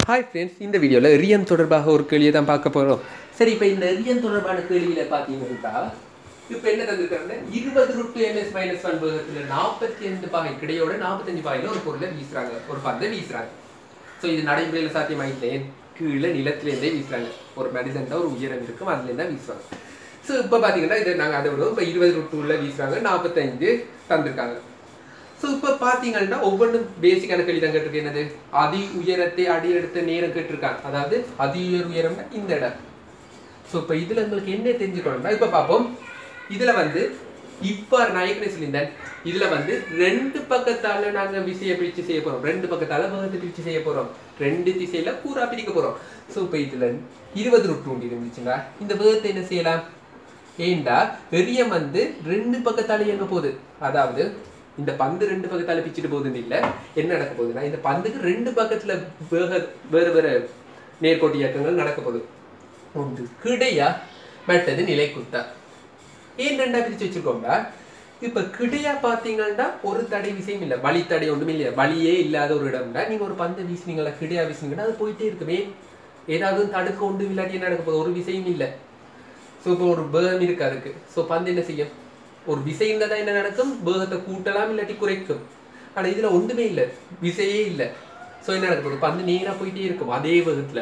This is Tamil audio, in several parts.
ஹாய் ஃப்ரெண்ட்ஸ் இந்த வீடியோவில் ரியன் தொடர்பாக ஒரு கேள்வியை தான் பார்க்க போகிறோம் சரி இப்போ இந்த ரியன் தொடர்பான கேள்வியில் பார்த்தீங்கன்னா இப்போ என்ன தந்திருக்காங்க இருபது ரூட் என்எஸ் மைனஸ் ஒன் வேகத்தில் நாற்பத்தி ரெண்டு பாகை கிடையோட நாற்பத்தஞ்சு பாகையில் ஒரு பொருளை வீசுறாங்க ஒரு பந்தை வீசுறாங்க ஸோ இது நடைமுறையில் சாத்தியமாயிட்டே கீழே நிலத்திலேருந்தே வீசுறாங்க ஒரு மனிதன்ட்ட ஒரு உயரம் இருக்கும் அதுலேருந்து தான் வீசுவாங்க ஸோ இப்போ பார்த்தீங்கன்னா இதை நாங்கள் அதை விட இப்போ இருபது ரூட் உள்ள வீசுறாங்க நாற்பத்தஞ்சு தந்திருக்காங்க ஸோ இப்போ பார்த்தீங்கன்னா ஒவ்வொன்றும் பேசிக்கான கேள்வி தான் கேட்டிருக்கு என்னது அதி உயரத்தை அடி எடுத்த நேரம் கேட்டிருக்காங்க அதாவது அதி உயர் உயரம்னா இந்த இடம் ஸோ இப்போ இதில் உங்களுக்கு என்ன தெரிஞ்சுக்கணும்னா இப்போ பார்ப்போம் இதில் வந்து இப்போ நான் ஏற்கனவே சொல்லியிருந்தேன் இதில் வந்து ரெண்டு பக்கத்தால நாங்கள் விசையை பிரித்து செய்ய போகிறோம் ரெண்டு பக்கத்தால வேகத்தை பிரித்து செய்ய போகிறோம் ரெண்டு திசையில் கூறா பிரிக்க போகிறோம் ஸோ இப்போ இதில் இருபது ரூட் உண்டு இருந்துச்சுங்க இந்த வேகத்தை என்ன செய்யலாம் ஏண்டா பெரியம் வந்து ரெண்டு பக்கத்தால இயங்க போகுது அதாவது இந்த பந்து ரெண்டு பக்கத்தால பிச்சுட்டு போகுதுன்னு இல்லை என்ன நடக்க போகுதுன்னா இந்த பந்துக்கு ரெண்டு பக்கத்துல வேக வேறு வேறு நேர்கோட்டு இயக்கங்கள் நடக்க போகுது ஒன்று கிடையா மற்றது நிலை குத்தா ஏன் ரெண்டா பிரிச்சு வச்சிருக்கோம்டா இப்ப கிடையா பாத்தீங்கன்னா ஒரு தடை விஷயம் இல்லை வழி தடை ஒன்றும் இல்லை வழியே இல்லாத ஒரு இடம்டா நீங்க ஒரு பந்து வீசுனீங்களா கிடையா வீசுனீங்கன்னா அது போயிட்டே இருக்குமே ஏதாவது தடுக்க ஒன்று இல்லாட்டி என்ன நடக்க போகுது ஒரு விஷயம் இல்லை ஸோ இப்போ ஒரு பேகம் இருக்கு அதுக்கு ஸோ பந்து என்ன செய்யும் ஒரு விசை இருந்தால் தான் என்ன நடக்கும் வேகத்தை கூட்டலாம் இல்லாட்டி குறைக்கும் ஆனால் இதில் ஒன்றுமே இல்லை விசையே இல்லை ஸோ என்ன நடக்க போகுது பந்து நேராக போயிட்டே இருக்கும் அதே வேகத்தில்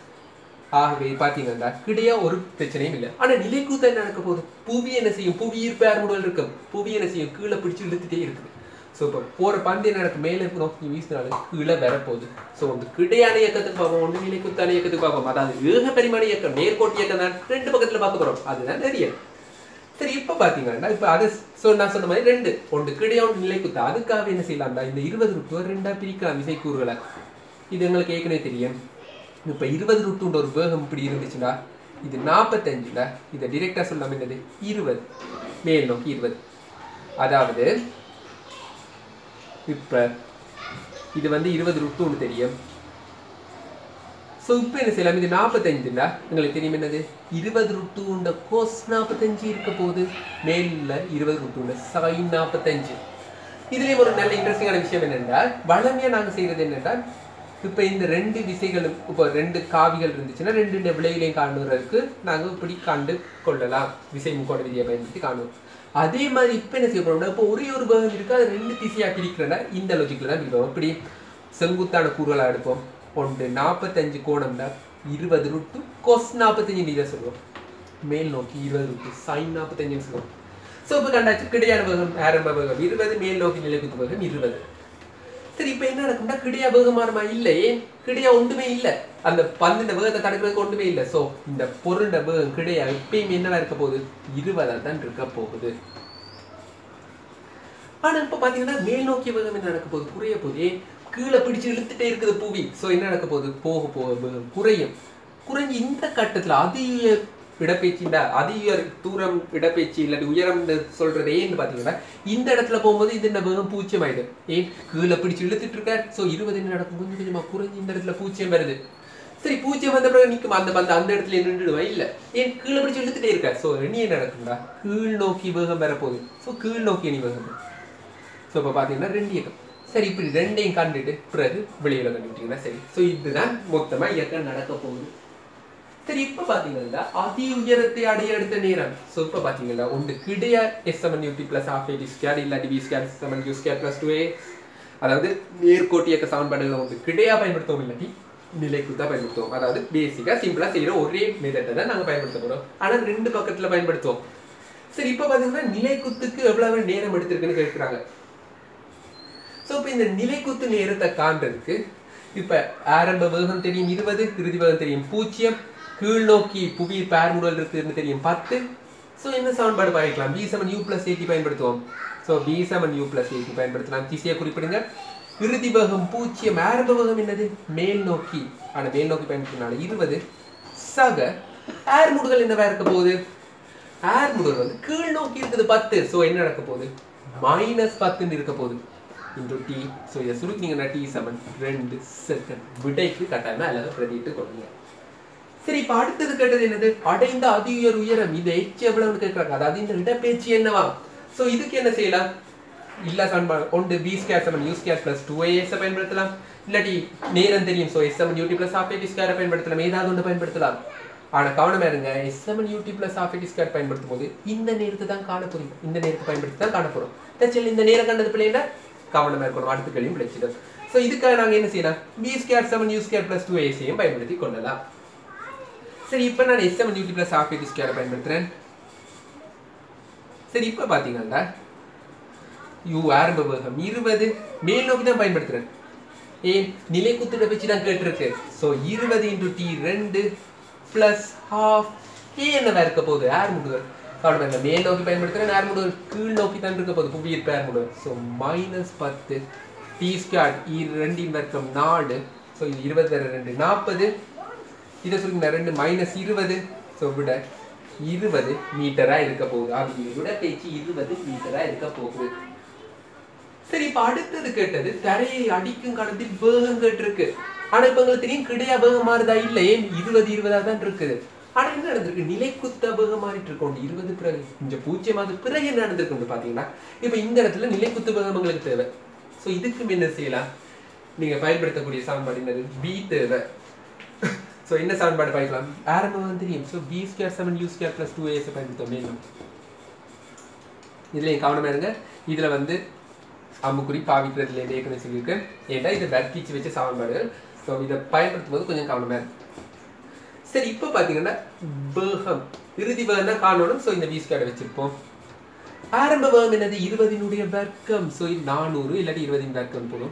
ஆகவே பார்த்தீங்கன்னா கிடையா ஒரு பிரச்சனையும் இல்லை ஆனால் நிலைக்கூத்த என்ன நடக்க போகுது புவி என்ன செய்யும் புவி ஈர்ப்பு முதல் இருக்கும் புவி என்ன செய்யும் கீழே பிடிச்சி இழுத்துட்டே இருக்குது ஸோ இப்போ போகிற பந்து என்ன நடக்கும் மேலே நோக்கி வீசினாலும் கீழே வரப்போகுது ஸோ வந்து கிடையான இயக்கத்துக்கு பார்ப்போம் ஒன்று நிலைக்குத்தான இயக்கத்துக்கு பார்ப்போம் அதாவது ஏக பரிமாண இயக்கம் நேர்கோட்டு இயக்கம் தான் ரெண்டு பக்கத்தில் பார்க்க போகிறோம் அதுதான் நிறைய சரி இப்போ பார்த்தீங்கன்னா இப்போ அது ஸோ நான் சொன்ன மாதிரி ரெண்டு ஒன்று கிடையா ஒன்று நிலைக்குத்தா அதுக்காக என்ன செய்யலாம்டா இந்த இருபது ரூட்டு ரெண்டா பிரிக்கலாம் விசைக்கூறுகளை இது எங்களுக்கு ஏற்கனவே தெரியும் இப்போ இருபது ரூட்டுன்ற ஒரு வேகம் இப்படி இருந்துச்சுன்னா இது நாற்பத்தஞ்சுல இதை டிரெக்டாக சொல்லாம என்னது இருபது மேல் நோக்கி இருபது அதாவது இப்போ இது வந்து இருபது ரூட்டு ஒன்று தெரியும் ஸோ இப்போ என்ன செய்யலாம் இது நாற்பத்தஞ்சுல உங்களுக்கு தெரியும் என்னது இருபது ரூட்டு உண்ட கோஸ் நாற்பத்தஞ்சு இருக்க போகுது மேலில் இருபது ரூட்டு உண்ட சைன் நாற்பத்தஞ்சு இதுலேயும் ஒரு நல்ல இன்ட்ரெஸ்டிங்கான விஷயம் என்னென்றால் வளமையாக நாங்கள் செய்கிறது என்னென்றால் இப்போ இந்த ரெண்டு விசைகளும் இப்போ ரெண்டு காவிகள் இருந்துச்சுன்னா ரெண்டு விளைவிலையும் காணுறதுக்கு நாங்கள் இப்படி கண்டு கொள்ளலாம் விசை முக்கோண விதியை பயன்படுத்தி காணுவோம் அதே மாதிரி இப்போ என்ன செய்ய போறோம்னா இப்போ ஒரே ஒரு பாகம் இருக்கு அது ரெண்டு திசையாக பிரிக்கிறனா இந்த லாஜிக்கில் தான் பிரிப்போம் இப்படி செங்குத்தான கூறுகளாக எடுப்போம் ஒன்று நாற்பத்தஞ்சு கோணம்னா இருபது ரூட்டு கொஸ் நாற்பத்தஞ்சு நீதான் சொல்லுவோம் மேல் நோக்கி இருபது ரூட்டு சைன் நாற்பத்தஞ்சுன்னு சொல்லுவோம் ஸோ இப்போ கண்டாச்சு கிடையான வேகம் ஆரம்ப வேகம் இருபது மேல் நோக்கி நிலைக்குத்து வேகம் இருபது சரி இப்போ என்ன நடக்கும்னா கிடையா வேகமானமா இல்லை ஏன் கிடையா ஒன்றுமே இல்லை அந்த பன்னெண்டு வேகத்தை தடுக்கிறதுக்கு ஒன்றுமே இல்லை ஸோ இந்த பொருளோட வேகம் கிடையா எப்பயுமே என்னவா இருக்க போகுது இருபதா தான் இருக்க போகுது ஆனா இப்போ பார்த்தீங்கன்னா மேல் நோக்கிய வேகம் என்ன நடக்க போகுது குறைய போகுது ஏன் கீழே பிடிச்சு இழுத்துட்டே இருக்குது புவி ஸோ என்ன நடக்க போகுது போக போக வேகம் குறையும் குறைஞ்சு இந்த கட்டத்தில் அதிக இடப்பெயர்ச்சிண்டா அதிக தூரம் இடப்பெயர்ச்சி இல்லாட்டி உயரம் சொல்றது ஏன்னு பார்த்தீங்கன்னா இந்த இடத்துல போகும்போது இது என்ன வேகம் பூச்சியம் ஆயிடும் ஏன் கீழே பிடிச்சு இழுத்துட்டு இருக்கார் ஸோ இருபது என்ன நடக்கும் கொஞ்சம் கொஞ்சமா குறைஞ்சு இந்த இடத்துல பூச்சியம் வருது சரி பூச்சியம் வந்த பிறகு நிற்கும் அந்த பந்து அந்த இடத்துல நின்றுடுவா இல்ல ஏன் கீழே பிடிச்சு இழுத்துட்டே இருக்கார் ஸோ இனி என்ன நடக்கும்டா கீழ் நோக்கி வேகம் வரப்போகுது ஸோ கீழ் நோக்கி இனி வேகம் ஸோ இப்போ பார்த்தீங்கன்னா ரெண்டு இயக்கம் சரி இப்படி ரெண்டையும் கண்டுட்டு பிறகு வெளியில கண்டுபிடிச்சிங்கன்னா சரி ஸோ இதுதான் மொத்தமா இயக்கம் நடக்க போகுது சரி இப்ப பாத்தீங்கன்னா அதி உயரத்தை அடைய எடுத்த நேரம் சோ இப்ப பாத்தீங்கன்னா ஒன்று கிடையா எஸ் செவன் u t plus half a t square இல்லாட்டி பி ஸ்கேர் செவன் u square plus two a அதாவது நேர்கோட்டு இயக்க சமன்பாடுகளை வந்து கிடையா பயன்படுத்துவோம் இல்லாட்டி நிலைக்கு தான் பயன்படுத்துவோம் அதாவது பேசிக்கா சிம்பிளா செய்யற ஒரே மெத்தட்டை தான் நாங்க பயன்படுத்த போறோம் ஆனா ரெண்டு பக்கத்துல பயன்படுத்துவோம் சரி இப்ப பாத்தீங்கன்னா நிலைக்குத்துக்கு எவ்வளவு நேரம் எடுத்திருக்குன்னு கேட்கிறாங்க ஸோ இப்போ இந்த நிலைக்குத்து நேரத்தை காண்றதுக்கு இப்போ ஆரம்ப வேகம் தெரியும் இருபது இறுதி வேகம் தெரியும் பூஜ்ஜியம் கீழ் நோக்கி புவி பேர்முடல் இருக்குன்னு தெரியும் பத்து ஸோ என்ன சமன்பாடு பாய்க்கலாம் பி செவன் யூ பிளஸ் எயிட்டி பயன்படுத்துவோம் ஸோ பி செவன் யூ பிளஸ் எயிட்டி பயன்படுத்தலாம் திசையை குறிப்பிடுங்க இறுதி வேகம் பூஜ்ஜியம் ஆரம்ப வேகம் என்னது மேல் நோக்கி ஆனால் மேல் நோக்கி பயன்படுத்தினால இருபது சக ஏர் முடுதல் என்னவா இருக்க போகுது ஏர் முடுதல் வந்து கீழ் நோக்கி இருக்குது பத்து ஸோ என்ன நடக்க போகுது மைனஸ் பத்துன்னு இருக்க போகுது இன்டூ டி ஸோ இதை சுருக்கினீங்கன்னா டி செவன் ரெண்டு செகண்ட் விடைக்கு கட்டாயமா எல்லாரும் பிரதிட்டு கொடுங்க சரி இப்ப அடுத்தது கேட்டது என்னது அடைந்த அதி உயர் உயரம் இது எச் எவ்வளவுன்னு கேட்கறாங்க அதாவது இந்த இடப்பெயர்ச்சி என்னவா சோ இதுக்கு என்ன செய்யலாம் இல்ல சமன்பாடு ஒன்று பி ஸ்கேர் சமன் u square plus two a s பயன்படுத்தலாம் இல்லாட்டி நேரம் தெரியும் ஸோ எஸ் செவன் யூடி பிளஸ் ஆஃப் ஏடி ஸ்கேரை பயன்படுத்தலாம் ஏதாவது ஒன்று பயன்படுத்தலாம் ஆனா கவனமா இருங்க எஸ் செவன் u t plus half a t square பயன்படுத்தும் போது இந்த நேரத்தை தான் காண போறீங்க இந்த நேரத்தை பயன்படுத்தி தான் காண போறோம் தச்சல் இந்த நேரம் கண்டது பிள்ளைன்னா கவனமா இருக்கணும் அடுத்த கேள்வியும் பிழைச்சிடும் ஸோ இதுக்காக நாங்க என்ன செய்யலாம் பி ஸ்கேர் செவன் யூ ஸ்கேர் பிளஸ் டூ ஏசியும் பயன்படுத்தி கொள்ளலாம் சரி இப்போ நான் எஸ் செவன் யூடி பிளஸ் ஆஃப் ஏடி ஸ்கேரை பயன்படுத்துறேன் சரி இப்போ பார்த்தீங்கன்னா யூ ஆரம்ப வேகம் இருபது மேல் நோக்கி தான் பயன்படுத்துறேன் ஏன் நிலை குத்துட வச்சு தான் கேட்டிருக்கு ஸோ இருபது இன்டு டி ரெண்டு பிளஸ் ஹாஃப் ஏ என்னவா இருக்க போகுது ஏர் முடுவர் கவனம் இந்த மேல் நோக்கி பயன்படுத்துறேன் ஏர் முடுவர் கீழ் நோக்கி தான் இருக்க போகுது புவியீர்ப்பு ஏர் முடுவர் ஸோ மைனஸ் பத்து டி ஸ்கொயர் ரெண்டின் வர்க்கம் நாலு ஸோ இது இருபது தர ரெண்டு நாற்பது இதை சொல்லுங்க ரெண்டு மைனஸ் இருபது ஸோ விட இருபது மீட்டரா இருக்க போகுது அது விட பேச்சு இருபது மீட்டரா இருக்க போகுது சரி இப்ப அடுத்தது கேட்டது தரையை அடிக்கும் காலத்தில் வேகம் கேட்டிருக்கு ஆனா இப்ப உங்களுக்கு தெரியும் கிடையா வேகம் மாறுதா இல்ல ஏன் இருபது இருபதா தான் இருக்குது ஆனா என்ன நடந்திருக்கு நிலைக்குத்த வேகம் மாறிட்டு இருக்கோம் இருபது பிறகு கொஞ்சம் பூஜ்ஜியம் அது பிறகு என்ன நடந்திருக்கு பாத்தீங்கன்னா இப்ப இந்த இடத்துல நிலைக்குத்து வேகம் உங்களுக்கு தேவை சோ இதுக்கும் என்ன செய்யலாம் நீங்க பயன்படுத்தக்கூடிய சமன்பாடு என்னது பி தேவை சோ என்ன சமன்பாடு பாய்க்கலாம் ஆரம்பம் தெரியும் சோ பி ஸ்கேர் செவன் u square plus two a s பயன்படுத்தோம் மேலும் இதுல கவனமா இருங்க இதுல வந்து அம்புக்குறி பாவிக்கிறதுல ஏற்கனவே சொல்லியிருக்கேன் ஏன்னா இதை வர்க்கிச்சு வச்ச சமன்பாடுகள் ஸோ இதை பயன்படுத்தும் போது கொஞ்சம் கவனமா இருக்கு சரி இப்போ பார்த்தீங்கன்னா வேகம் இறுதி வேகம் தான் காணணும் ஸோ இந்த வீஸ் கார்டை வச்சிருப்போம் ஆரம்ப வேகம் என்னது இருபதினுடைய வர்க்கம் ஸோ இது நானூறு இல்லாட்டி இருபதின் வர்க்கம் போதும்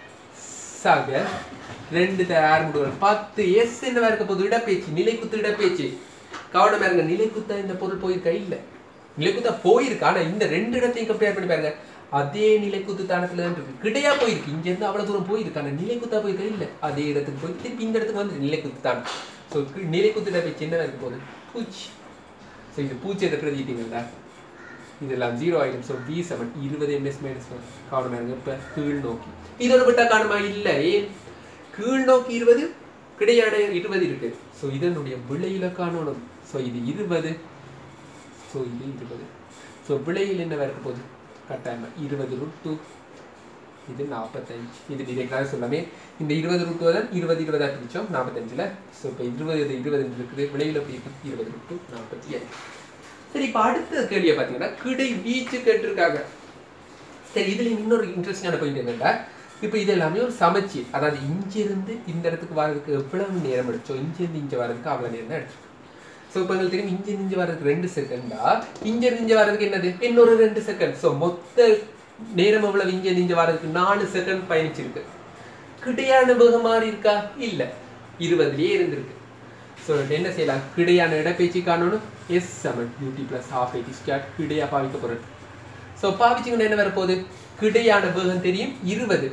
சக ரெண்டு ஆரம்பிடுவார் பத்து எஸ் என்ன இருக்க போது இடப்பேச்சு நிலைக்குத்து இடப்பேச்சு கவனமா இருங்க நிலைக்குத்தா இந்த பொருள் போயிருக்கா இல்ல நிலைக்குத்தா போயிருக்கு ஆனா இந்த ரெண்டு இடத்தையும் கம்பேர் பண்ணி பாருங்க அதே நிலைக்குத்து தானத்துல தான் இருக்கு கிடையா போயிருக்கு இங்க இருந்து அவ்வளவு தூரம் போயிருக்கு ஆனா நிலைக்குத்தா போயிருக்கா இல்ல அதே இடத்துக்கு போய் திருப்பி இந்த இடத்துக்கு வந்து நிலைக்குத்து தான் ஸோ நிலைக்குத்து இடப்பேச்சு என்ன இருக்க போகுது பூச்சி ஸோ இது பூச்சி எதை பிரதிட்டீங்களா இதெல்லாம் ஜீரோ ஆயிடும் ஸோ பி செவன் இருபது எம்எஸ் மைனஸ் ஒன் கவனமா இருங்க இப்போ கீழ் நோக்கி இதோட விட்டா காணுமா இல்லை ஏன் கீழ் நோக்கி இருபது கிடையாட இருபது இருக்கு ஸோ இதனுடைய விளையில காணணும் ஸோ இது இருபது ஸோ இது இருபது ஸோ விளையில் என்ன இருக்க போகுது கட்டாயமா இருபது ரூட் டூ இது நாற்பத்தஞ்சு இது டிரெக்டாக சொல்லாமே இந்த இருபது ரூட் தான் இருபது இருபதா பிரிச்சோம் நாற்பத்தஞ்சில் ஸோ இப்போ இருபது இது இருபது இருக்குது விளையில் எப்படி இருக்கு இருபது ரூட் டூ நாற்பத்தி அஞ்சு சரி இப்போ அடுத்த கேள்வியை பார்த்தீங்கன்னா கிடை வீச்சு கேட்டிருக்காங்க சரி இதுல இன்னொரு இன்ட்ரெஸ்டிங்கான பாயிண்ட் என்னன்னா இப்போ இது எல்லாமே ஒரு சமச்சீர் அதாவது இங்கிருந்து இந்த இடத்துக்கு வர்றதுக்கு எவ்வளவு நேரம் எடுத்தோம் இங்கிருந்து இங்க வர்றதுக்கு அவ்வளவு நேரம் தான் எடுத்தோம் ஸோ இப்போ உங்களுக்கு தெரியும் இங்கிருந்து இங்க வர்றதுக்கு ரெண்டு செகண்டா இங்கிருந்து இங்க வர்றதுக்கு என்னது இன்னொரு ரெண்டு செகண்ட் ஸோ மொத்த நேரம் எவ்வளவு இங்கிருந்து இங்க வர்றதுக்கு நாலு செகண்ட் பயணிச்சிருக்கு கிடையான வேகம் மாறி இருக்கா இல்ல இருபதுலயே இருந்திருக்கு ஸோ என்ன செய்யலாம் கிடையான இடப்பெயர்ச்சி காணணும் எஸ் செவன் u t plus half a t square கிடையா பாவிக்க போகிறது ஸோ பாவிச்சிங்கன்னா என்ன வரப்போகுது கிடையான வேகம் தெரியும் இருபது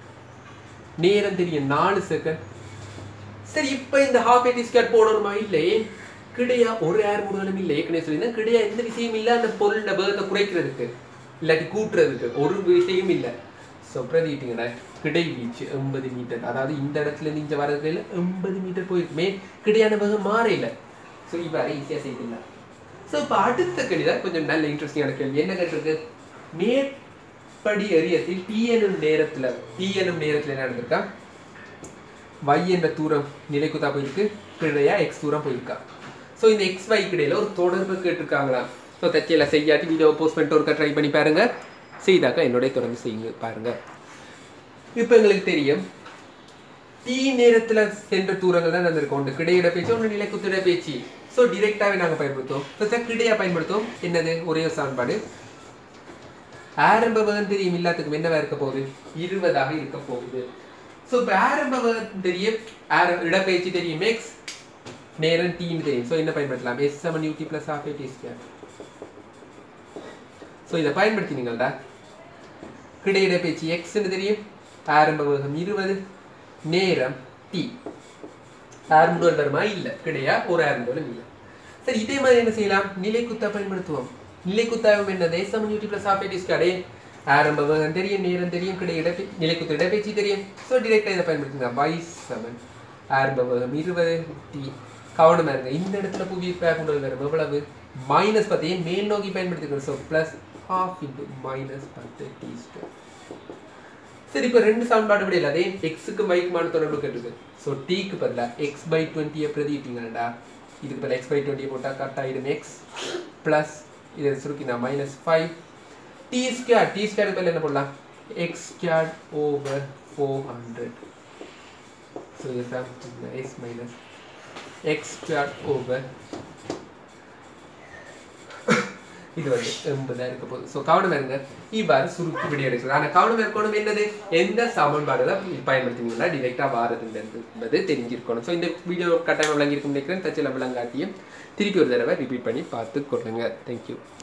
நேரம் தெரியும் நாலு செகண்ட் சரி இப்போ இந்த ஹாஃப் எயிட்டி ஸ்கேட் போடணுமா இல்லை கிடையா ஒரு ஏர் முடுகலும் இல்லை ஏற்கனவே சொல்லியிருந்தேன் கிடையா எந்த விஷயம் இல்லை அந்த பொருளோட வேகத்தை குறைக்கிறதுக்கு இல்லாட்டி கூட்டுறதுக்கு ஒரு விஷயம் இல்லை ஸோ பிரதிட்டீங்கடா கிடை வீச்சு எண்பது மீட்டர் அதாவது இந்த இடத்துல இருந்து இங்கே வரதுல எண்பது மீட்டர் போயிருக்குமே கிடையான வேகம் மாறையில ஸோ இவ்வாறு ஈஸியாக செய்திடலாம் ஸோ இப்போ அடுத்த கேள்வி தான் கொஞ்சம் நல்ல இன்ட்ரெஸ்டிங்கான கேள்வி என்ன கேட்டிருக்கு மேற்படி எரியத்தில் டி எனும் நேரத்தில் டி எனும் நேரத்தில் என்ன நடந்திருக்கா y என்ற தூரம் நிலைக்குத்தா போயிருக்கு கிடையா எக்ஸ் தூரம் போயிருக்கா ஸோ இந்த எக்ஸ் y இடையில ஒரு தொடர்பு கேட்டிருக்காங்களா ஸோ தச்சியில் செய்யாட்டி வீடியோ போஸ்ட் பண்ணிட்டு ஒருக்கா ட்ரை பண்ணி பாருங்க செய்தாக்கா என்னுடைய தொடர்ந்து செய்யுங்க பாருங்க இப்போ எங்களுக்கு தெரியும் டி நேரத்துல சென்ற தூரங்கள் தான் நடந்திருக்கும் ஒன்று கிடையிட பேச்சு ஒன்று நிலைக்குத்திட பேச்சு ஸோ டிரெக்டாகவே நாங்கள் பயன்படுத்துவோம் ஃபர்ஸ்ட் கிடையா பயன்படுத்துவோம் என்னது ஒரே ஒரு சான்பாடு ஆரம்ப வேகம் தெரியும் எல்லாத்துக்கும் என்னவா இருக்க போகுது இருபதாக இருக்க போகுது ஸோ இப்போ ஆரம்ப வேகம் தெரியும் ஆர இடப்பெயர்ச்சி தெரியும் எக்ஸ் நேரம் டீன்னு தெரியும் ஸோ என்ன பயன்படுத்தலாம் எஸ் செவன் u t plus half a t square so இதை பயன்படுத்தினீங்கள்டா கிடையிட பேச்சு எக்ஸ்ன்னு தெரியும் ஆரம்ப வேகம் இருபது நேரம் டி ஆரம்பம் வருமா இல்லை கிடையா ஒரு ஆரம்பம் இல்லை சரி இதே மாதிரி என்ன செய்யலாம் நிலைக்குத்தா பயன்படுத்துவோம் நிலைக்குத்தாவும் என்ன தேசம் u t plus half a t square ஆரம்ப வேகம் தெரியும் நேரம் தெரியும் கிடை இடப்பே நிலைக்குத்து இடப்பேச்சு தெரியும் ஸோ டிரெக்டாக இதை பயன்படுத்துங்க பை செவன் ஆரம்ப வேகம் இருபது டி கவனமாக இருங்க இந்த இடத்துல புவி பேக்குண்டல் வரும் எவ்வளவு மைனஸ் பத்தையும் மேல் நோக்கி பயன்படுத்திக்கிறோம் so plus half into minus பத்து டி ஸ்கொயர் சரி இப்போ ரெண்டு சமன்பாடு விட இல்லை அதே எக்ஸுக்கு மைக்குமான தொடர்பு கேட்டுருக்கு ஸோ டீக்கு பதிலாக எக்ஸ் பை டுவெண்ட்டியை பிரதிட்டீங்கடா இதுக்கு பதிலாக எக்ஸ் பை டுவெண்ட்டியை போட்டால் கட் ஆகிடும் எக்ஸ் ப்ளஸ் இதை சுருக்கினா minus five t square t square பதில் என்ன போடலாம் x square over four hundred so இதுதான் x minus x square over இது வந்து எண்பதா இருக்க போகுது ஸோ கவனம் இருங்க இவ்வாறு சுருக்கி விடி எடுக்கலாம் ஆனால் கவனம் இருக்கணும் என்னது எந்த சமன்பாடுல பயன்படுத்தினீங்கன்னா டிரெக்டாக வாரது என்பது தெரிஞ்சிருக்கணும் ஸோ இந்த வீடியோ கட்டாயம் விளங்கியிருக்கும் நினைக்கிறேன் தச்சில விளங்காட்டியும் திருப்பி ஒரு தடவை ரிப்பீட் பண்ணி பார்த்து கொள்ளுங்க தேங்க்யூ